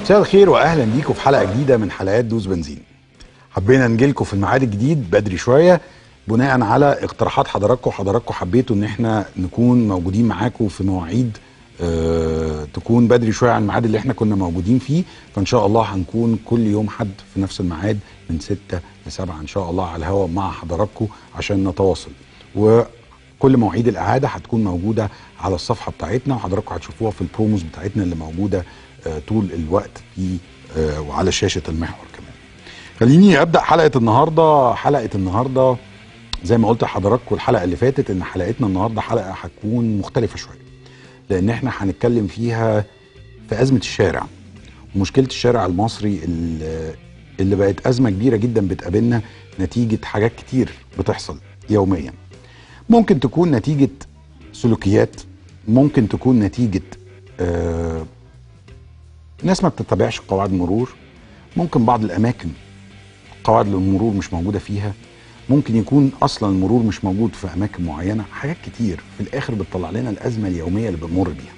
مساء الخير واهلا بيكم في حلقه جديده من حلقات دوس بنزين حبينا نجيلكم في الميعاد الجديد بدري شويه بناء على اقتراحات حضراتكم حضراتكم حبيتوا ان احنا نكون موجودين معاكم في مواعيد آه تكون بدري شويه عن الميعاد اللي احنا كنا موجودين فيه فان شاء الله هنكون كل يوم حد في نفس الميعاد من 6 ل 7 ان شاء الله على الهواء مع حضراتكم عشان نتواصل وكل مواعيد الاعاده هتكون موجوده على الصفحه بتاعتنا وحضراتكم هتشوفوها في البروموز بتاعتنا اللي موجوده آه طول الوقت في آه وعلى شاشه المحور كمان خليني ابدا حلقه النهارده حلقه النهارده زي ما قلت لحضراتكم الحلقه اللي فاتت ان حلقتنا النهارده حلقه هتكون مختلفه شويه لان احنا هنتكلم فيها في ازمه الشارع ومشكله الشارع المصري اللي, اللي بقت ازمه كبيره جدا بتقابلنا نتيجه حاجات كتير بتحصل يوميا ممكن تكون نتيجه سلوكيات ممكن تكون نتيجه آه ناس ما بتتبعش قواعد المرور ممكن بعض الاماكن قواعد المرور مش موجوده فيها ممكن يكون اصلا المرور مش موجود في اماكن معينه حاجات كتير في الاخر بتطلع لنا الازمه اليوميه اللي بنمر بيها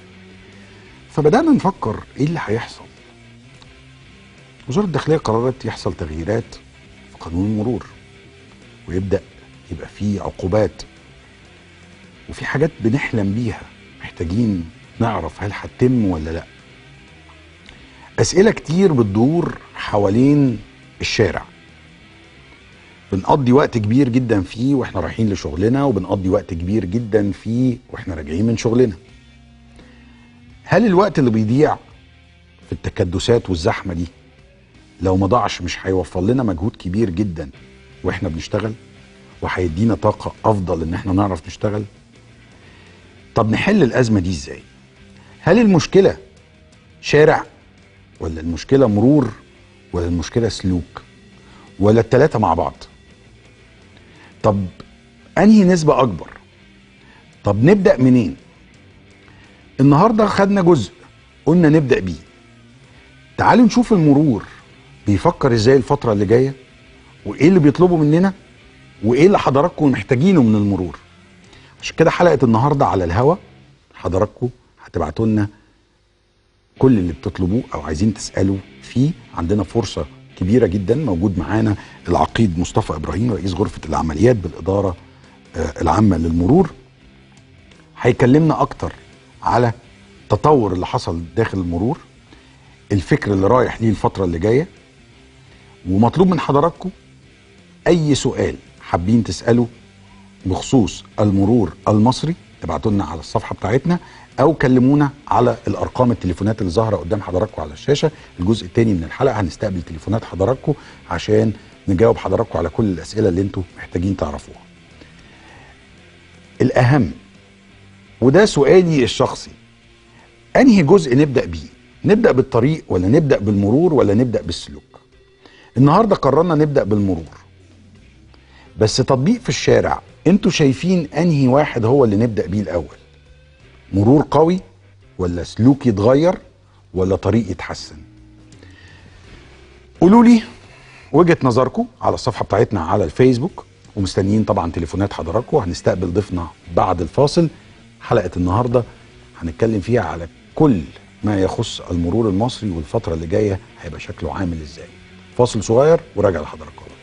فبدانا نفكر ايه اللي هيحصل وزاره الداخليه قررت يحصل تغييرات في قانون المرور ويبدا يبقى فيه عقوبات وفي حاجات بنحلم بيها محتاجين نعرف هل هتتم ولا لا اسئله كتير بتدور حوالين الشارع بنقضي وقت كبير جدا فيه واحنا رايحين لشغلنا وبنقضي وقت كبير جدا فيه واحنا راجعين من شغلنا هل الوقت اللي بيضيع في التكدسات والزحمه دي لو ما ضاعش مش هيوفر لنا مجهود كبير جدا واحنا بنشتغل وهيدينا طاقه افضل ان احنا نعرف نشتغل طب نحل الازمه دي ازاي هل المشكله شارع ولا المشكله مرور ولا المشكله سلوك ولا التلاتة مع بعض طب انهي نسبة اكبر طب نبدأ منين النهاردة خدنا جزء قلنا نبدأ بيه تعالوا نشوف المرور بيفكر ازاي الفترة اللي جاية وايه اللي بيطلبوا مننا وايه اللي حضراتكم محتاجينه من المرور عشان كده حلقة النهاردة على الهوا حضراتكم هتبعتوا لنا كل اللي بتطلبوه او عايزين تسألوا فيه عندنا فرصة كبيرة جدا موجود معانا العقيد مصطفى إبراهيم رئيس غرفة العمليات بالإدارة العامة للمرور هيكلمنا أكتر على التطور اللي حصل داخل المرور الفكر اللي رايح ليه الفترة اللي جاية ومطلوب من حضراتكم أي سؤال حابين تسأله بخصوص المرور المصري ابعتوا لنا على الصفحة بتاعتنا او كلمونا على الارقام التليفونات اللي ظاهره قدام حضراتكم على الشاشه الجزء الثاني من الحلقه هنستقبل تليفونات حضراتكم عشان نجاوب حضراتكم على كل الاسئله اللي انتم محتاجين تعرفوها الاهم وده سؤالي الشخصي انهي جزء نبدا بيه نبدا بالطريق ولا نبدا بالمرور ولا نبدا بالسلوك النهارده قررنا نبدا بالمرور بس تطبيق في الشارع انتوا شايفين انهي واحد هو اللي نبدا بيه الاول مرور قوي ولا سلوك يتغير ولا طريق يتحسن قولوا لي وجهه نظركم على الصفحه بتاعتنا على الفيسبوك ومستنيين طبعا تليفونات حضراتكم هنستقبل ضيفنا بعد الفاصل حلقه النهارده هنتكلم فيها على كل ما يخص المرور المصري والفتره اللي جايه هيبقى شكله عامل ازاي فاصل صغير وراجع لحضراتكم